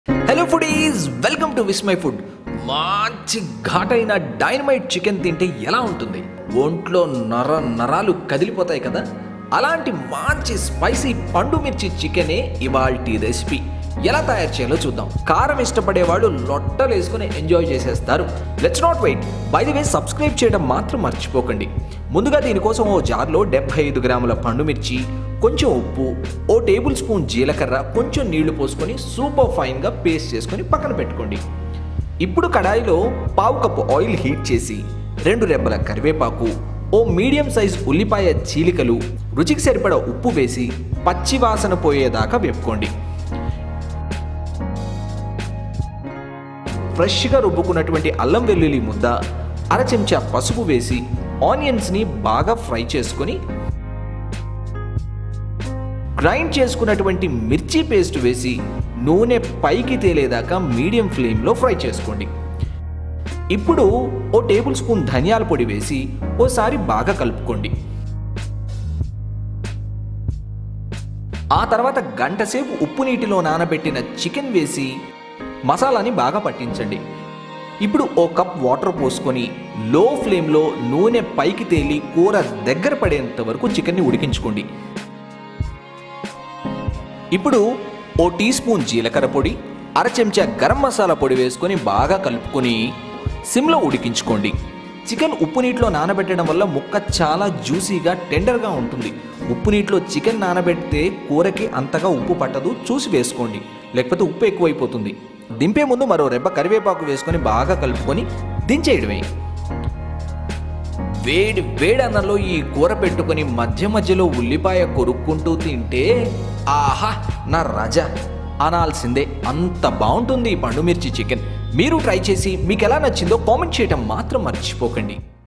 hello foodies welcome to Vismai మై ఫుడ్ మంచి ఘాటైన డైనమైట్ చికెన్ తింటే ఎలా ఉంటుంది ఒంట్లో నర నరాలు కదిలిపోతాయి కదా అలాంటి మంచి స్పైసీ పండు మిర్చి చికెనే ఇవాల్టి రెసిపీ ఎలా తయారు చేయాలో చూద్దాం కారం ఇష్టపడే వాళ్ళు లొట్టలు వేసుకుని ఎంజాయ్ చేసేస్తారు let's not wait by the way subscribe చేయడం మాత్రం మర్చిపోకండి ముందుగా దీనికోసం ఓ జార్లో డెబ్బై ఐదు గ్రాముల పండు మిర్చి కొంచెం ఉప్పు ఓ టేబుల్ స్పూన్ జీలకర్ర కొంచెం నీళ్లు పోసుకొని సూపర్ ఫైన్గా పేస్ట్ చేసుకొని పక్కన పెట్టుకోండి ఇప్పుడు కడాయిలో పావు కప్పు ఆయిల్ హీట్ చేసి రెండు రెబ్బల కరివేపాకు ఓ మీడియం సైజ్ ఉల్లిపాయ చీలికలు రుచికి సరిపడ ఉప్పు వేసి పచ్చి వాసన పోయేదాకా వేపుకోండి ఫ్రెష్గా రుబ్బుకున్నటువంటి అల్లం వెల్లుల్లి ముద్ద అర చెంచా పసుపు వేసి ఆనియన్స్ని బాగా ఫ్రై చేసుకొని గ్రైండ్ చేసుకున్నటువంటి మిర్చి పేస్ట్ వేసి నూనె పైకి తేలేదాకా మీడియం ఫ్లేమ్లో ఫ్రై చేసుకోండి ఇప్పుడు ఓ టేబుల్ స్పూన్ ధనియాల పొడి వేసి ఓసారి బాగా కలుపుకోండి ఆ తర్వాత గంట సేపు ఉప్పు నీటిలో నానబెట్టిన చికెన్ వేసి మసాలాని బాగా పట్టించండి ఇప్పుడు ఓ కప్ వాటర్ పోసుకొని లో ఫ్లేమ్లో నూనె పైకి తేలి కూర దగ్గర పడేంత వరకు చికెన్ని ఉడికించుకోండి ఇప్పుడు ఓ టీ స్పూన్ జీలకర్ర పొడి అర చెంచా గరం మసాలా పొడి వేసుకొని బాగా కలుపుకొని సిమ్లో ఉడికించుకోండి చికెన్ ఉప్పు నీటిలో నానబెట్టడం వల్ల ముక్క చాలా జ్యూసీగా టెండర్గా ఉంటుంది ఉప్పు నీటిలో చికెన్ నానబెడితే కూరకి అంతగా ఉప్పు పట్టదు చూసి వేసుకోండి లేకపోతే ఉప్పు ఎక్కువైపోతుంది దింపే ముందు మరో రెబ్బ కరివేపాకు వేసుకొని బాగా కలుపుకొని దించేయడమే వేడి వేడి అన్నంలో ఈ కూర పెట్టుకొని మధ్య మధ్యలో ఉల్లిపాయ కొరుక్కుంటూ తింటే ఆహా నా రజా అనాల్సిందే అంత బాగుంటుంది ఈ పండు మిర్చి చికెన్ మీరు ట్రై చేసి మీకు ఎలా నచ్చిందో కామెంట్ చేయటం మాత్రం మర్చిపోకండి